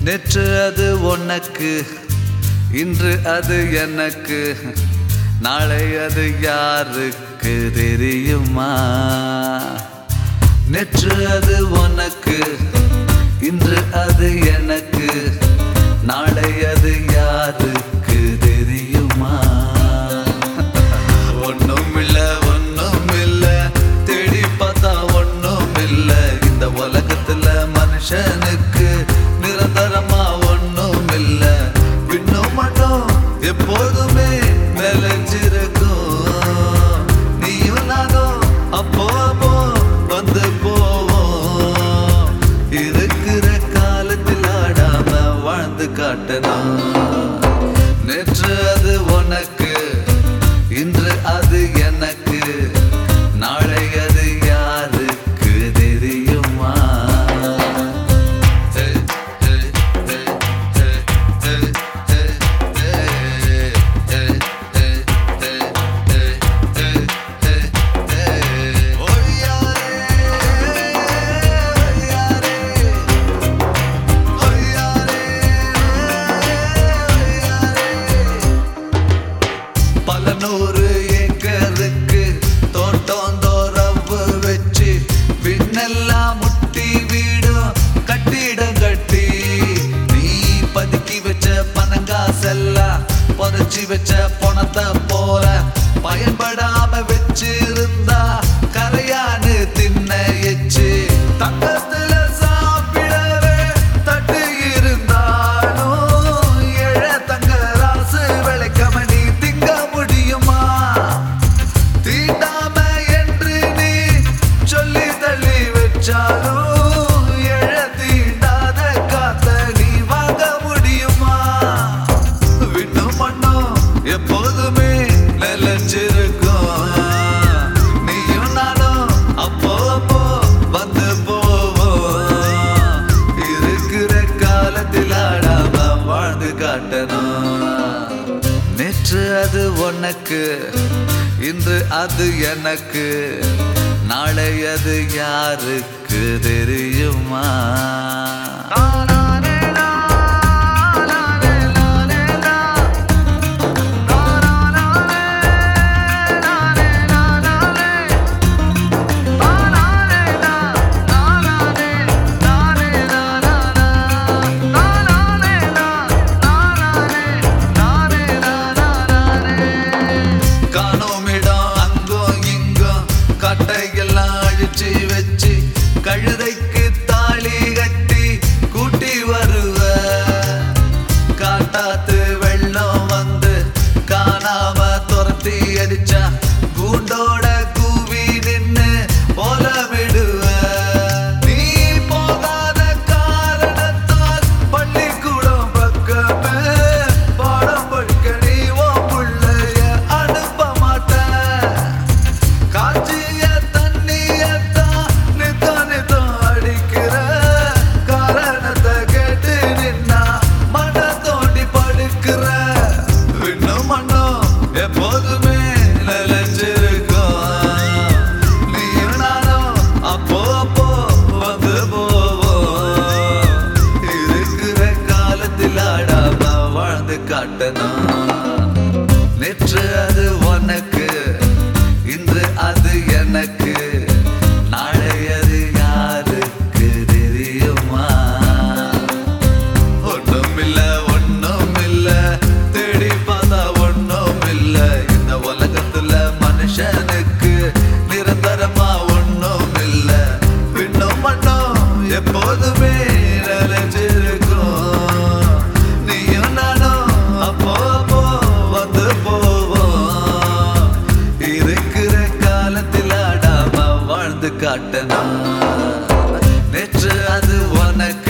நேற்று அது உனக்கு இன்று அது எனக்கு நாளை அது யாருக்கு தெரியுமா நேற்று அது உனக்கு இன்று அது எனக்கு நாளை அது யாருக்கு தெரியுமா ஒண்ணும் இல்ல ஒண்ணும் இல்ல தேடி பார்த்தா ஒண்ணும் இல்ல இந்த உலகத்துல மனுஷனுக்கு நிரந்தரமா ஒண்ணும் இல்ல விண்ணும் மண்ணும் எப்போதுமே நிலைஞ்சிருக்கும் நீயும் நானும் அப்போ அப்போ வந்து போவோம் இருக்கிற காலத்தில் ஆடாம வாழ்ந்து காட்டணும் நேற்று அது உனக்கு இன்று அது எனக்கு நாளை அது யாருக்கு தெரியுமா பல நூறு ஏக்கருக்கு தோட்டம் தோறவு வச்சு விண்ணெல்லாம் முட்டி வீடும் கட்டிடம் கட்டி நீ பதுக்கி வச்ச பணங்காசெல்லாம் புதைச்சி வச்ச பணத்தை போல பயன்படாம வச்சிருந்தா கரையானு தின்ன எச்சு தங்கத்துல சாப்பிடவே தட்டு இருந்தாலும் ஏழ தங்க ராசு விளைக்காம நீ திங்க முடியுமா தீண்டாம என்று நீ சொல்லி தள்ளி வச்சாலும் எழ தீண்டாத காத்த நீ வாங்க முடியுமா விண்ணும் மண்ணும் எப்போதுமே நிலைச்சிருக்கும் நீயும் நானும் அப்போ அப்போ வந்து போவோம் இருக்கிற காலத்தில் ஆடாம வாழ்ந்து காட்டணும் நேற்று அது உனக்கு இன்று அது எனக்கு நாளை அது யாருக்கு தெரியுமா காணோம் இடம் அங்கும் இங்கும் கட்டையெல்லாம் அழிச்சு வச்சு கழுதைக்கு தாலி கட்டி கூட்டி வருவ காட்டாத்து வெள்ளம் வந்து காணாம துரத்தி அடிச்சா கூண்டோட கூவி நின்னு போல விடுவ நீ போகாத காரணத்தால் பள்ளிக்கூடம் பக்கமே பாடம் படிக்க நீ ஓ புள்ளைய அனுப்ப மாட்டேன் காய்ச்சிய தண்ணியத்தான் நித்தோ நித்தோ அடிக்கிற காரணத்தை கேட்டு நின்னா மன தோண்டி படுக்கிற விண்ணும் மண்ணும் எப்போதுமே நிலைச்சிருக்கும் நீயும் நானும் அப்போ அப்போ வந்து போவோம் இருக்கிற காலத்தில் ஆடாம வாழ்ந்து காட்டணும் நேற்று அது உனக்கு இன்று அது எனக்கு நாளை அது யாருக்கு தெரியுமா ஒண்ணுமில்ல ஒண்ணுமில்ல தேடி பார்த்தா ஒண்ணுமில்ல இந்த உலகத்துல மனுஷனுக்கு நிரந்தரமா ஒண்ணுமில்ல விண்ணும் மண்ணும் எப்போதுமே நிலைச்சிருக்கும் நீயும் நானும் அப்போ அப்போ வந்து போவோம் இருக்கிற காலத்தில் ஆடாம வாழ்ந்து காட்டணும் நேற்று அது உனக்கு